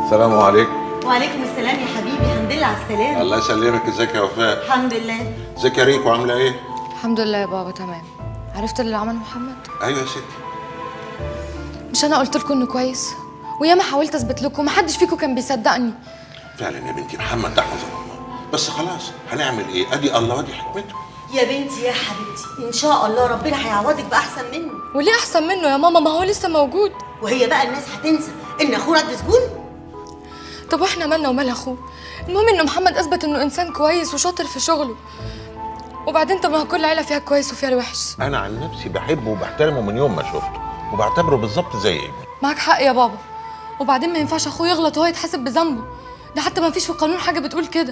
السلام عليكم وعليكم السلام يا حبيبي الحمد لله على السلامة الله يسلمك ازيك يا وفاء الحمد لله ازيك يا ريكو عامله ايه الحمد لله يا بابا تمام عرفت اللي عمله محمد ايوه يا ستي مش انا قلت لكم انه كويس وياما حاولت اثبت لكم محدش فيكم كان بيصدقني فعلا يا بنتي محمد ده حفظه الله بس خلاص هنعمل ايه ادي الله ودي حكمته يا بنتي يا حبيبتي ان شاء الله ربنا هيعوضك باحسن منه وليه احسن منه يا ماما ما هو لسه موجود وهي بقى الناس هتنسى ان اخوه رد سجون طب واحنا مالنا ومال اخوه المهم ان محمد اثبت انه انسان كويس وشاطر في شغله وبعدين طب ما هو كل عيله فيها كويس وفيها الوحش انا عن نفسي بحبه وبحترمه من يوم ما شفته وبعتبره بالظبط زي ابني معاك حق يا بابا وبعدين ما ينفعش اخوه يغلط وهو يتحاسب بذنبه ده حتى ما فيش في القانون حاجه بتقول كده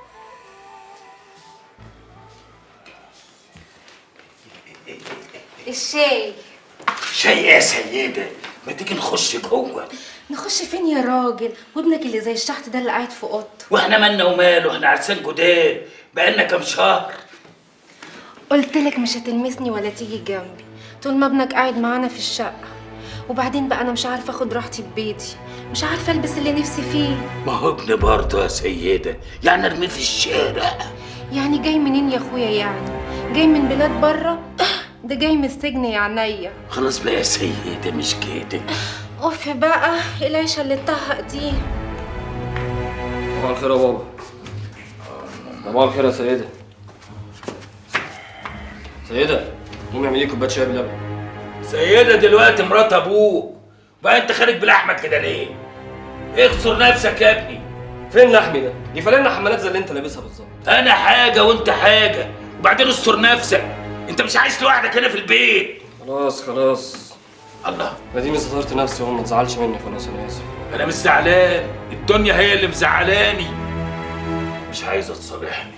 الشاي شاي يا سيدة ما تيجي نخش جوه نخش فين يا راجل وابنك اللي زي الشحت ده اللي قاعد في اوضته واحنا مالنا وماله احنا عرسان جداد بقالنا كام شهر قلت لك مش هتلمسني ولا تيجي جنبي طول ما ابنك قاعد معانا في الشقه وبعدين بقى انا مش عارفه اخد راحتي في بيتي مش عارفه البس اللي نفسي فيه ما هو ابن برضه يا سيدة يعني ارميه في الشارع يعني جاي منين يا اخويا يعني جاي من بلاد بره ده جاي من السجن يا عينيا خلاص بقى يا سيدة مش كده اوف بقى العيشه اللي اتطهق دي صباح الخير يا بابا صباح الخير يا سيدة سيدة قومي اعملي لي كوبايه شاي بلبن سيدة دلوقتي مرات ابوك بقى انت خارج بلحمك كده ليه؟ اخسر نفسك يا ابني فين لحمي ده؟ دي فلانة حمالات زي اللي انت لابسها بالظبط انا حاجة وانت حاجة وبعدين استر نفسك انت مش عايش لوحدك هنا في البيت خلاص خلاص الله اديني سترت نفسي اهو ما تزعلش مني خلاص انا اسف انا مش زعلان الدنيا هي اللي مزعلاني مش عايزه تصالحني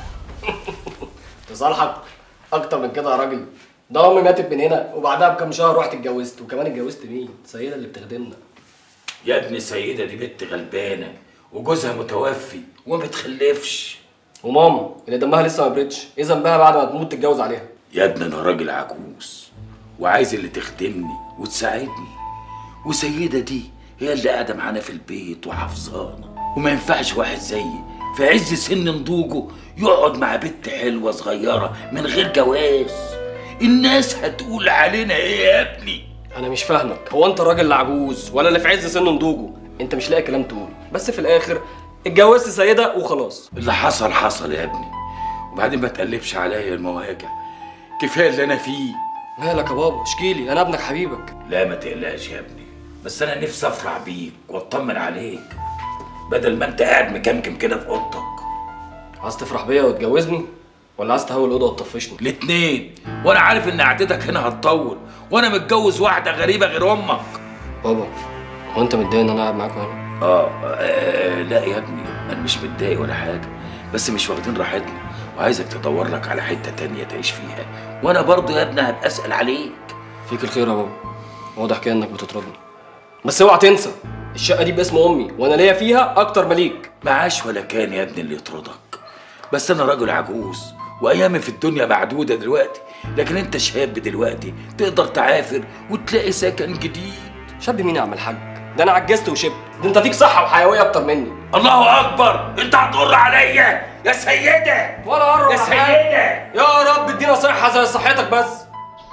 تصالحك اكتر من كده يا راجل ده امي ماتت من هنا وبعدها بكام شهر رحت اتجوزت وكمان اتجوزت مين؟ سيدة اللي بتخدمنا يا ابني سيدة دي بنت غلبانة وجوزها متوفي وما بتخلفش وماما اللي دمها لسه ما بردش ايه ذنبها بعد ما تموت تتجوز عليها؟ يا ابني انا راجل عجوز وعايز اللي تخدمني وتساعدني وسيدة دي هي اللي قاعدة معانا في البيت وحافظانا وما ينفعش واحد زيي في عز سن نضوجه يقعد مع بنت حلوة صغيرة من غير جواز الناس هتقول علينا ايه يا ابني انا مش فاهمك هو انت الراجل اللي عجوز ولا اللي في عز سن نضوجه انت مش لاقي كلام تقول بس في الاخر اتجوزت سيدة وخلاص اللي حصل حصل يا ابني وبعدين ما تقلبش عليا المواجع كفايه اللي انا فيه مالك يا بابا اشكيلي انا ابنك حبيبك لا ما تقلقش يا ابني بس انا نفسي افرح بيك واطمن عليك بدل ما انت قاعد مكمكم كده في اوضتك عايز تفرح بيا وتجوزني ولا عايز تهوي الاوضه وتطفشني الاتنين وانا عارف ان قعدتك هنا هتطول وانا متجوز واحده غريبه غير امك بابا هو انت متضايق ان انا قاعد معاك هنا آه, اه لا يا ابني انا مش متضايق ولا حاجه بس مش واخدين راحتنا وعايزك تدور لك على حته تانية تعيش فيها وانا برضه يا ابني هبقى اسال عليك فيك الخير يا بابا واضح كده انك بتطردني بس اوعى تنسى الشقه دي باسم امي وانا ليا فيها اكتر مليك معاش ولا كان يا ابني اللي يطردك بس انا راجل عجوز وايامي في الدنيا معدوده دلوقتي لكن انت شاب دلوقتي تقدر تعافر وتلاقي سكن جديد شاب مين يا عم الحاج ده انا عجزت وشبت ده انت فيك صحه وحيويه اكتر مني الله اكبر انت هتضر عليا يا سيده ولا قرب يا سيده يا رب ادينا صحه زي صحتك بس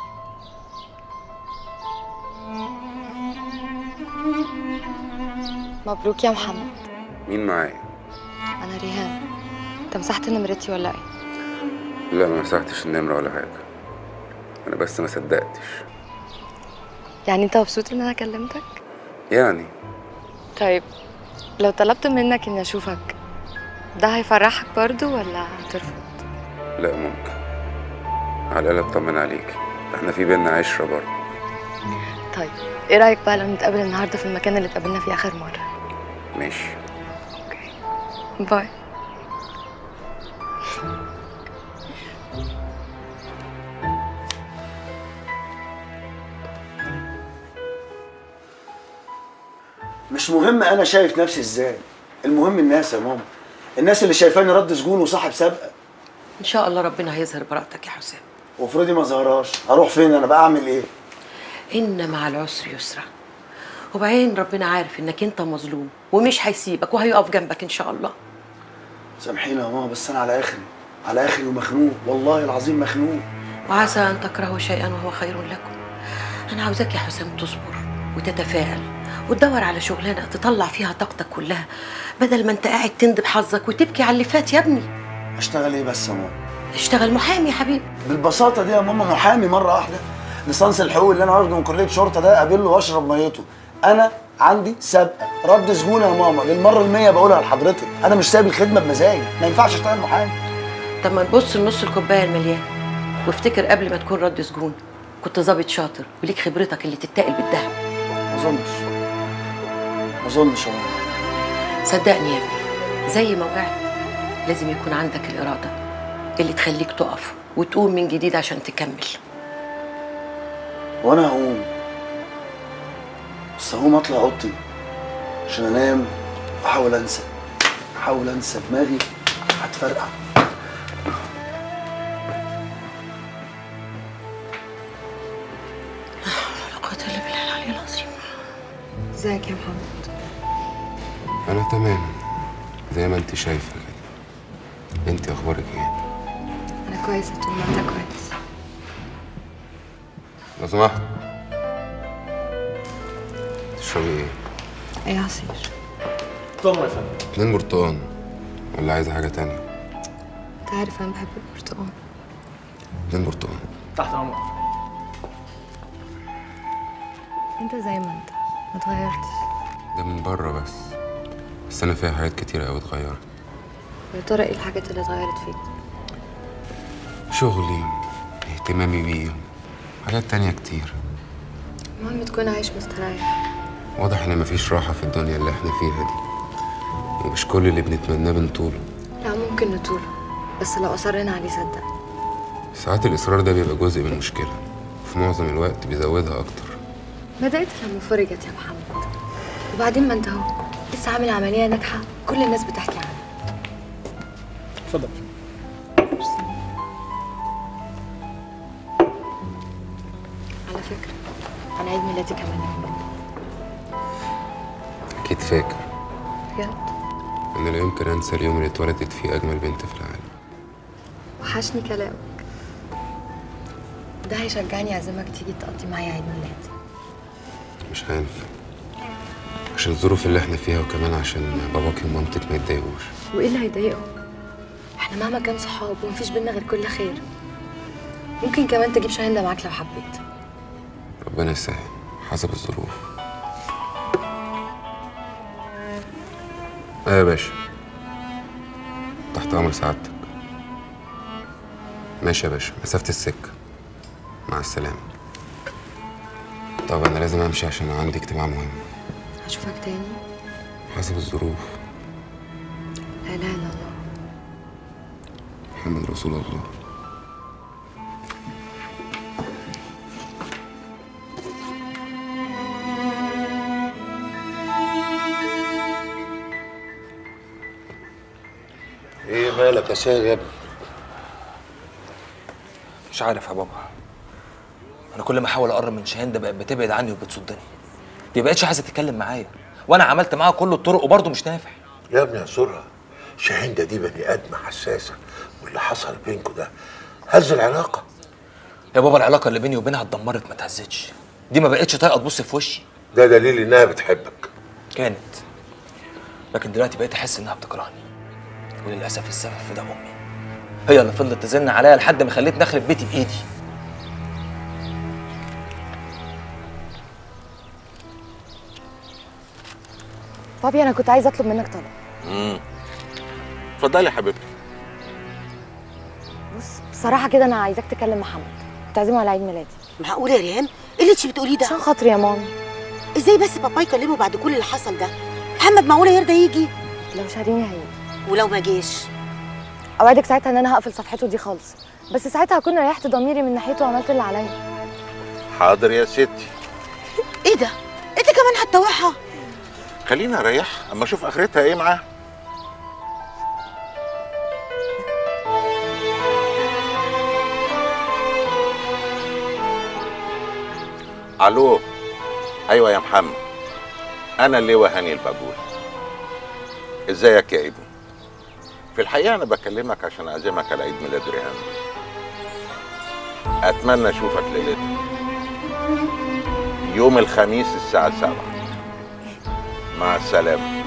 مبروك يا محمد مين معايا؟ انا ريهام انت مسحت نمرتي ولا ايه لا ما مسحتش النمرة ولا حاجة أنا بس ما صدقتش يعني انت مبسوط ان انا كلمتك يعني طيب لو طلبت منك اني اشوفك ده هيفرحك برضو ولا هترفض لا ممكن على الأقل أطمن عليك احنا في بينا عشرة برضه طيب ايه رايك بقى لو نتقابل النهارده في المكان اللي اتقابلنا فيه اخر مره ماشي باي مش مهم انا شايف نفسي ازاي المهم الناس يا ماما الناس اللي شايفاني رد سجون وصاحب سابقه ان شاء الله ربنا هيظهر براءتك يا حسام وافرضي ما ظهرهاش هروح فين انا بقى اعمل ايه ان مع العسر يسرا وبعدين ربنا عارف انك انت مظلوم ومش هيسيبك وهيقف جنبك ان شاء الله سامحيني يا ماما بس انا على اخري على اخري ومخنوق والله العظيم مخنوق وعسى ان تكرهوا شيئا وهو خير لكم انا عاوزاك يا حسام تصبر وتتفائل وتدور على شغلانه تطلع فيها طاقتك كلها بدل ما انت قاعد تندب حظك وتبكي على اللي فات يا ابني اشتغل ايه بس يا ماما اشتغل محامي يا حبيبي بالبساطه دي يا ماما محامي مره واحده ليسانس الحقوق اللي انا واخده من كليه شرطه ده اقابله واشرب ميته انا عندي سابقه رد سجونه يا ماما للمره المية بقولها لحضرتك انا مش سايب الخدمه بمزاجي ما ينفعش اشتغل محامي طب ما تبص لنص الكوبايه المليان وافتكر قبل ما تكون رد سجون كنت ظابط شاطر وليك خبرتك اللي تتقل بالذهب ما اظنش ما اظنش يا ماما صدقني يا ابني زي ما وقعت لازم يكون عندك الإرادة اللي تخليك تقف وتقوم من جديد عشان تكمل وانا هقوم بس هقوم اطلع اوضتي عشان انام واحاول انسى احاول انسى دماغي هتفرقع لا قوة إلا بالله العلي العظيم ازيك يا محمد انا تمام زي ما انت شايفه كده انت اخبارك ايه انا كويسه طول ما انت كويس لو سمحت تشربي ايه اي عصير طمن يا فندم اتنين برتقان ولا عايزه حاجه تانية انت عارف انا بحب البرتقال اتنين برتقان تحت امرك انت زي ما انت ما اتغيرتش ده من بره بس بس انا فيها حاجات كتيره قوي اتغيرت يا ترى ايه الحاجات اللي اتغيرت فيك شغلي اهتمامي بيه حاجات تانية كتير المهم تكون عايش مستريح واضح ان مفيش راحه في الدنيا اللي احنا فيها دي ومش كل اللي بنتمناه بنطوله لا ممكن نطوله بس لو اصرينا عليه صدق ساعات الاصرار ده بيبقى جزء من المشكله وفي معظم الوقت بيزودها اكتر بدأت لما فرجت يا محمد وبعدين ما انت اهو لسه عامل عملية ناجحة كل الناس بتحكي عنها اتفضل على فكرة أنا عيد ميلادي كمان يوم اكيد فاكر بجد انا لا يمكن انسى اليوم اللي اتولدت فيه اجمل بنت في العالم وحشني كلامك ده هيشجعني أعزمك تيجي تقضي معايا عيد ميلادي مش هينفع عشان الظروف اللي احنا فيها وكمان عشان باباك ومامتك ما يتضايقوش وإيه اللي هيضايقهم؟ احنا مهما كان صحاب ومفيش بينا غير كل خير ممكن كمان تجيب شاهين ده معاك لو حبيت ربنا يسهل حسب الظروف ايه يا باشا تحت امر سعادتك ماشي يا باشا مسافة السكة مع السلامة طب انا لازم امشي عشان عندي اجتماع مهم هشوفك تاني حسب الظروف لا اله الا الله محمد رسول الله ايه مالك يا سيد يا ابني مش عارف يا بابا انا كل ما احاول اقرب من شاهين ده بقت بتبعد عني وبتصدني دي بقتش عايزه تتكلم معايا وانا عملت معاها كل الطرق وبرضه مش نافع يا ابني يا سرعه شاهين ده دي بني ادمه حساسه واللي حصل بينكوا ده هز العلاقه يا بابا العلاقه اللي بيني وبينها اتدمرت ما اتهزتش دي ما بقتش طايقه تبص في وشي ده دليل انها بتحبك كانت لكن دلوقتي بقيت احس انها بتكرهني وللاسف السبب في ده امي هي اللي فضلت تزن عليا لحد ما خلتني اخرب بيتي بايدي بابي انا كنت عايزه اطلب منك طلب امم اتفضلي يا حبيبتي بص بصراحه كده انا عايزاك تكلم محمد تعزمه على عيد ميلادي معقول يا ريهام ايه اللي انت بتقوليه ده عشان خاطري يا ماما ازاي بس بابا يكلمه بعد كل اللي حصل ده محمد معقوله يرضى يجي لو شاريني هيجي ولو ما جاش اوعدك ساعتها ان انا هقفل صفحته دي خالص بس ساعتها هكون ريحت ضميري من ناحيته وعملت اللي عليا حاضر يا ستي ايه ده انت كمان هتطوعها خليني اريح اما اشوف اخرتها ايه معاها الو ايوه يا محمد أنا اللواء هاني الباجول ازيك يا ابني في الحقيقة أنا بكلمك عشان أعزمك على عيد ميلاد ريهام أتمنى أشوفك ليلتها يوم الخميس الساعة سبعة مع السلامة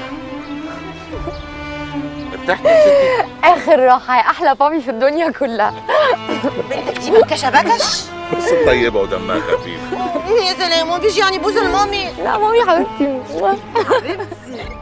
ارتحت يا ستي اخر راحه يا احلى بابي في الدنيا كلها بنتك دي بكشه بكش بس طيبة ودمها خفيف يا سلام هو مفيش يعني بوز المامي لا مامي حبيبتي حبيبتي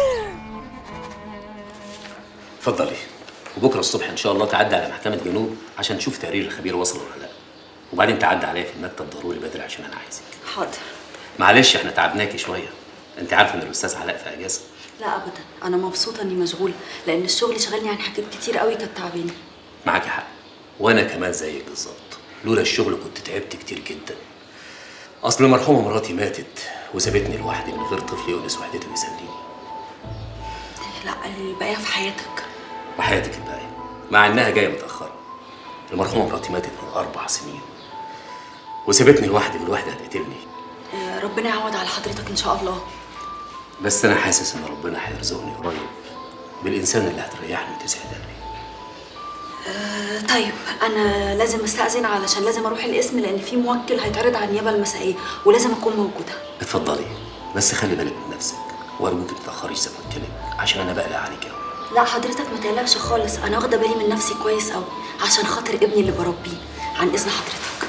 اتفضلي وبكره الصبح ان شاء الله تعدي على محكمه جنوب عشان تشوف تقرير الخبير وصل ولا لا وبعدين تعدي عليا في المكتب ضروري بدري عشان انا عايزك حاضر معلش احنا تعبناكي شويه انت عارفه ان الاستاذ علاء في اجازه لا ابدا انا مبسوطه اني مشغوله لان الشغل شغلني عن حاجات كتير قوي كانت تعباني معاكي حق وانا كمان زيك بالظبط لولا الشغل كنت تعبت كتير جدا اصل المرحومه مراتي ماتت وسابتني لوحدي من غير طفل يونس وحدته ويسليني لا الباقيه في حياتك وحياتك الباقيه مع انها جايه متاخره المرحومه مراتي ماتت من اربع سنين وسابتني لوحدي والوحده هتقتلني آه، ربنا يعوض على حضرتك ان شاء الله بس انا حاسس ان ربنا هيرزقني قريب بالانسان اللي هتريحني وتسعد قلبي آه، طيب انا لازم استاذن علشان لازم اروح القسم لان في موكل هيتعرض على النيابه المسائيه ولازم اكون موجوده اتفضلي بس خلي بالك من نفسك وارجوك ما تتاخريش زي ما قلت لك عشان انا بقلق عليك قوي لا حضرتك ما تقلقش خالص انا واخده بالي من نفسي كويس قوي عشان خاطر ابني اللي بربيه عن اذن حضرتك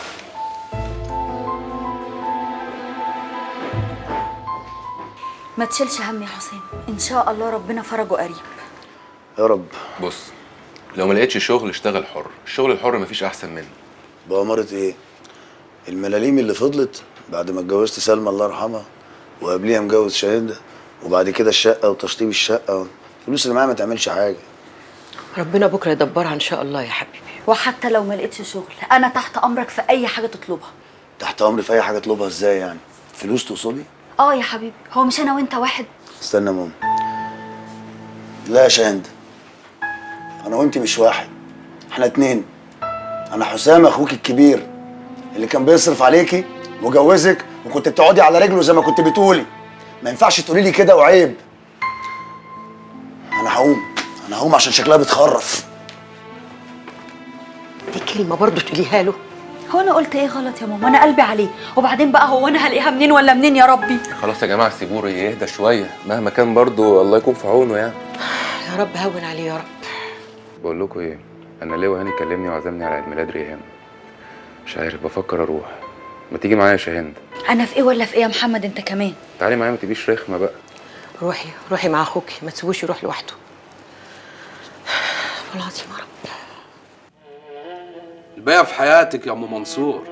ما تشيلش هم يا حسام ان شاء الله ربنا فرجه قريب يا رب بص لو ما لقيتش شغل اشتغل حر الشغل الحر مفيش احسن منه بأمارة ايه الملاليم اللي فضلت بعد ما اتجوزت سلمى الله يرحمها وقبليها مجوز شاهدة وبعد كده الشقة وتشطيب الشقة الفلوس اللي معايا ما تعملش حاجة ربنا بكره يدبرها ان شاء الله يا حبيبي وحتى لو ما لقيتش شغل انا تحت امرك في اي حاجه تطلبها تحت امري في اي حاجة اطلبها ازاي يعني فلوس توصلي اه يا حبيبي هو مش انا وانت واحد استنى يا ماما لا يا شاهد انا وانت مش واحد احنا اتنين انا حسام اخوك الكبير اللي كان بيصرف عليكي وجوزك وكنت بتقعدي على رجله زي ما كنت بتقولي ما ينفعش تقولي لي كده وعيب انا هقوم انا هقوم عشان شكلها بتخرف دي كلمه برضه تقوليها له هو انا قلت ايه غلط يا ماما انا قلبي عليه وبعدين بقى هو انا هلاقيها منين ولا منين يا ربي خلاص يا جماعه سيبوه يهدى شويه مهما كان برضو الله يكون في عونه يعني يا رب هون عليه يا رب بقول لكم ايه انا ليه هاني كلمني وعزمني على عيد ميلاد ريهام مش عارف بفكر اروح ما تيجي معايا يا شاهند انا في ايه ولا في ايه يا محمد انت كمان تعالي معايا ما تبقيش رخمه بقى روحي روحي مع اخوكي ما تسيبوش يروح لوحده والله العظيم يا رب الباقي في حياتك يا ام منصور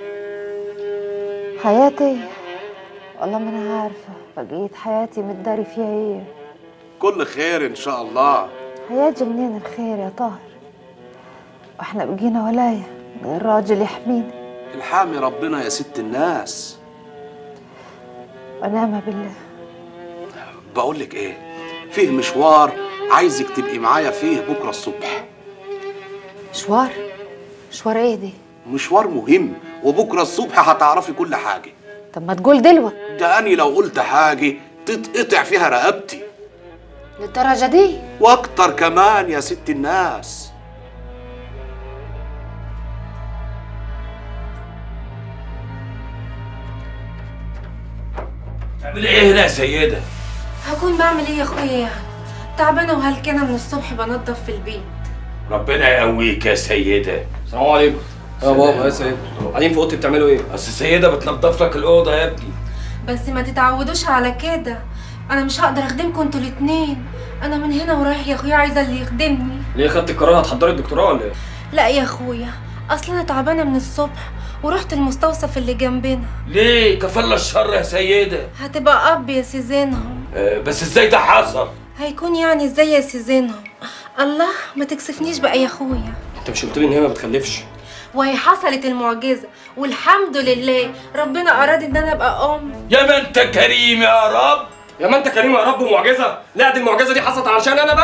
حياتي والله ما انا عارفه بقيت حياتي متداري فيها ايه كل خير ان شاء الله هيجي منين الخير يا طاهر واحنا بقينا ولايه من الراجل يحمينا الحامي ربنا يا ست الناس ونعم بالله بقول لك ايه فيه مشوار عايزك تبقي معايا فيه بكره الصبح مشوار مشوار ايه دي مشوار مهم وبكره الصبح هتعرفي كل حاجه طب ما تقول دلوقتي ده اني لو قلت حاجه تتقطع فيها رقبتي للدرجه دي واكتر كمان يا ست الناس تعملي ايه هنا يا سيده هكون بعمل ايه يا اخويا يعني تعبانه وهلكانه من الصبح بنضف في البيت ربنا يقويك يا سيده السلام عليكم يا بابا يا سيد قاعدين في اوضتي بتعملوا ايه اصل السيده بتنضف لك الاوضه يا ابني بس ما تتعودوش على كده انا مش هقدر اخدمكم انتوا الاتنين انا من هنا ورايح يا اخويا عايزه اللي يخدمني ليه خدت القرار هتحضري الدكتوراه ولا ايه لا يا اخويا اصل انا تعبانه من الصبح ورحت المستوصف اللي جنبنا ليه كفل الشر يا سيده هتبقى اب يا سيزينهم آه بس ازاي ده حصل هيكون يعني ازاي يا سيزينهم الله ما تكسفنيش بقى يا اخويا انت مش قلت لي ان هي ما بتخلفش وهي حصلت المعجزه والحمد لله ربنا اراد ان انا ابقى ام يا ما انت كريم يا رب يا ما انت كريم يا رب ومعجزه لا دي المعجزه دي حصلت علشان انا بقى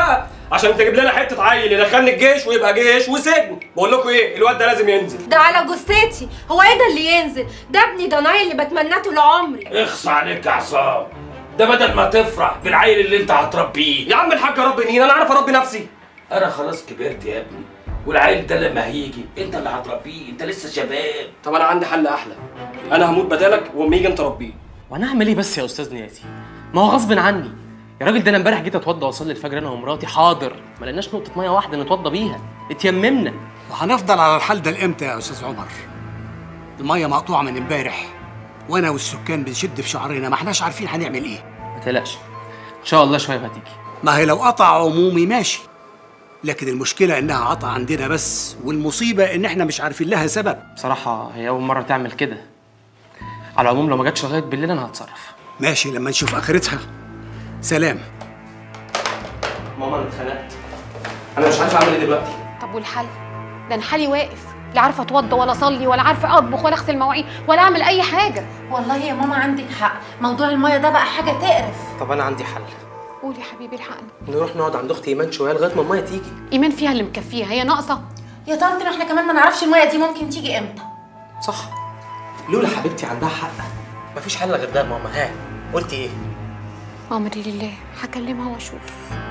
عشان تجيب لنا حته عيل يدخلني الجيش ويبقى جيش وسجن بقول لكم ايه الواد ده لازم ينزل ده على جثتي هو ايه ده اللي ينزل ده ابني ده نايل اللي بتمناه طول عمري اخص عليك يا عصام ده بدل ما تفرح بالعيل اللي انت هتربيه يا عم الحاج ربي مين انا عارف اربي نفسي انا خلاص كبرت يا ابني والعيل ده لما هيجي انت اللي هتربيه انت لسه شباب طب انا عندي حل احلى انا هموت بدالك واما يجي انت ربيه وانا اعمل ايه بس يا استاذ نياتي ما هو غصب عني يا راجل ده انا امبارح جيت اتوضى واصلي الفجر انا ومراتي حاضر ما لقيناش نقطه ميه واحده نتوضى بيها اتيممنا وهنفضل على الحال ده لامتى يا استاذ عمر الميه مقطوعه من امبارح وانا والسكان بنشد في شعرنا ما احناش عارفين هنعمل ايه ما تقلقش ان شاء الله شويه وهتيجي ما هي لو قطع عمومي ماشي لكن المشكله انها قطع عندنا بس والمصيبه ان احنا مش عارفين لها سبب بصراحه هي اول مره تعمل كده على العموم لو ما جاتش لغايه بالليل انا هتصرف ماشي لما نشوف اخرتها سلام ماما انا اتخنقت انا مش عارف اعمل ايه دلوقتي طب والحل ده انا حالي واقف لا عارفه اتوضى ولا اصلي ولا عارفه اطبخ ولا اغسل مواعين ولا اعمل اي حاجه والله يا ماما عندك حق موضوع الميه ده بقى حاجه تقرف طب انا عندي حل قول يا حبيبي الحقني نروح نقعد عند اختي ايمان شويه لغايه ما الميه تيجي ايمان فيها اللي مكفيها هي ناقصه يا طنط احنا كمان ما نعرفش الميه دي ممكن تيجي امتى صح لولا حبيبتي عندها حق مفيش حل غير ده يا ماما ها قلتي ايه امري لله هكلمها واشوف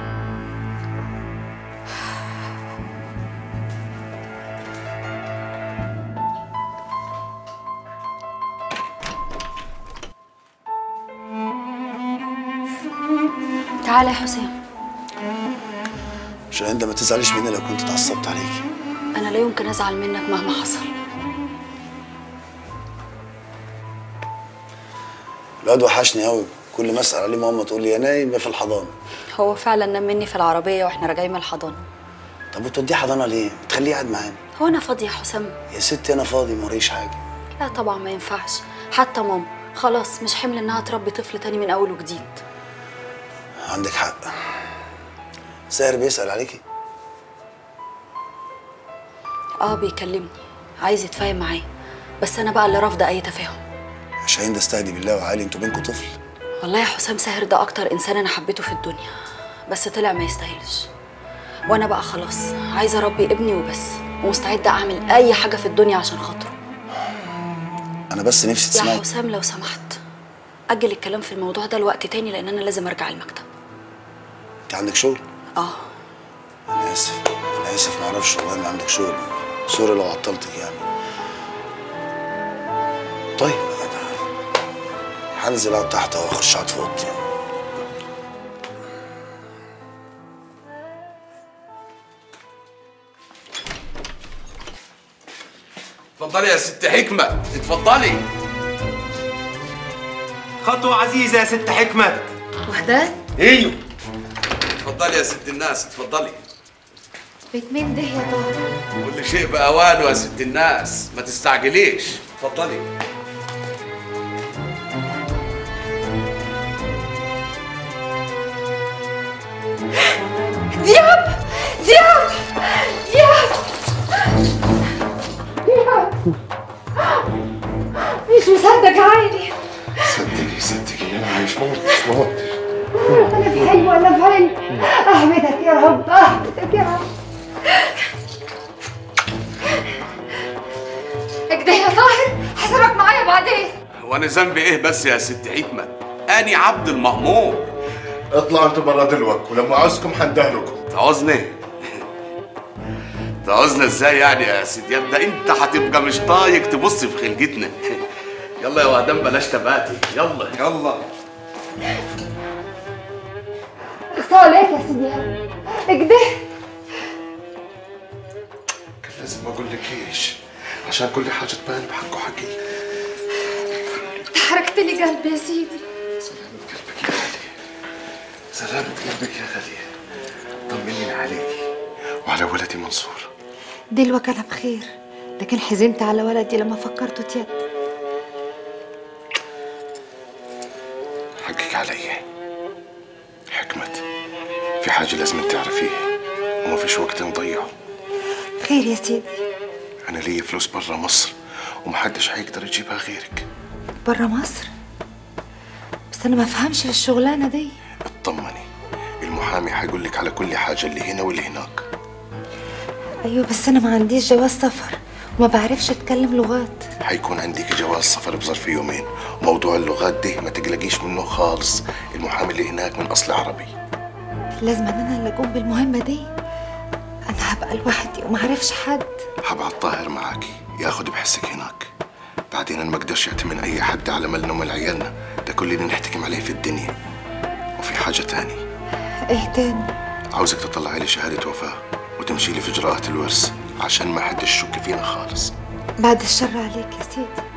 تعالى يا حسام عشان انت ما تزعليش مني لو كنت اتعصبت عليكي انا لا يمكن ازعل منك مهما حصل الواد وحشني قوي كل ما اسال عليه ماما تقول لي يا نايم يا في الحضانه هو فعلا نام مني في العربيه واحنا راجعين من الحضانه طب وتوديه حضانه ليه؟ تخليه قاعد معانا هو انا فاضيه يا حسام يا ستي انا فاضي موريش حاجه لا طبعا ما ينفعش حتى ماما خلاص مش حمل انها تربي طفل تاني من اول وجديد عندك حق ساهر بيسال عليكي اه بيكلمني عايز يتفاهم معايا بس انا بقى اللي رافضه اي تفاهم عشان ده استهدي بالله وعالي انتوا بينكم طفل والله يا حسام ساهر ده اكتر انسان انا حبيته في الدنيا بس طلع ما يستاهلش وانا بقى خلاص عايزه اربي ابني وبس ومستعده اعمل اي حاجه في الدنيا عشان خاطره انا بس نفسي يا تسمعي حسام لو سمحت اجل الكلام في الموضوع ده لوقت تاني لان انا لازم ارجع المكتب انت عندك شغل اه انا اسف انا اسف ما اعرفش والله ان عندك شغل سوري لو عطلتك يعني طيب انا هنزل اقعد تحت واخش اقعد في اوضتي اتفضلي يا ست حكمة اتفضلي خطوة عزيزة يا ست حكمة وحدات ايوه اتفضلي يا ست الناس اتفضلي بيت مين ده يا طه كل شيء بأوانه يا ست الناس ما تستعجليش اتفضلي دياب دياب دياب دياب مش مصدق عيني صدقي صدقي انا عايش موت مش موت انا في حلم ولا في حلم احمدك يا رب احمدك يا رب اكده يا طاهر حسابك معايا بعدين وانا ذنبي ايه بس يا ست حكمة اني عبد المأمور اطلعوا انتوا برا دلوك ولما عاوزكم حندهلكم تعوزني تعوزنا ازاي يعني يا سيدي ده انت هتبقى مش طايق تبص في خلقتنا يلا يا وهدان بلاش تباتي يلا يلا اقصى عليك يا سيدي اكده كان لازم ما اقول لكيش عشان كل حاجه تبان بحقه حقيقي حركت لي قلبي يا سيدي سلامة قلبك يا غالية طمنيني عليكي وعلى ولدي منصور دلوقتي انا بخير لكن حزنت على ولدي لما فكرته تيد حقك عليا حكمة في حاجة لازم تعرفيها وما فيش وقت نضيعه خير يا سيدي أنا ليا فلوس برا مصر ومحدش هيقدر يجيبها غيرك برا مصر بس انا ما فهمش في الشغلانه دي اطمني المحامي المحامي هيقول لك على كل حاجه اللي هنا واللي هناك ايوه بس انا ما عنديش جواز سفر وما بعرفش اتكلم لغات هيكون عندك جواز سفر بظرف يومين موضوع اللغات ده ما تقلقيش منه خالص المحامي اللي هناك من اصل عربي لازم انا اللي اقوم بالمهمه دي انا هبقى لوحدي وما اعرفش حد هبعت طاهر معاكي ياخد بحسك هناك بعدين انا ما اقدرش يعتمد اي حد على مالنا ومال عيالنا ده كل اللي نحتكم عليه في الدنيا وفي حاجه تاني ايه تاني عاوزك تطلعي لي شهاده وفاه وتمشي لي في اجراءات الورث عشان ما حدش يشك فينا خالص بعد الشر عليك يا سيدي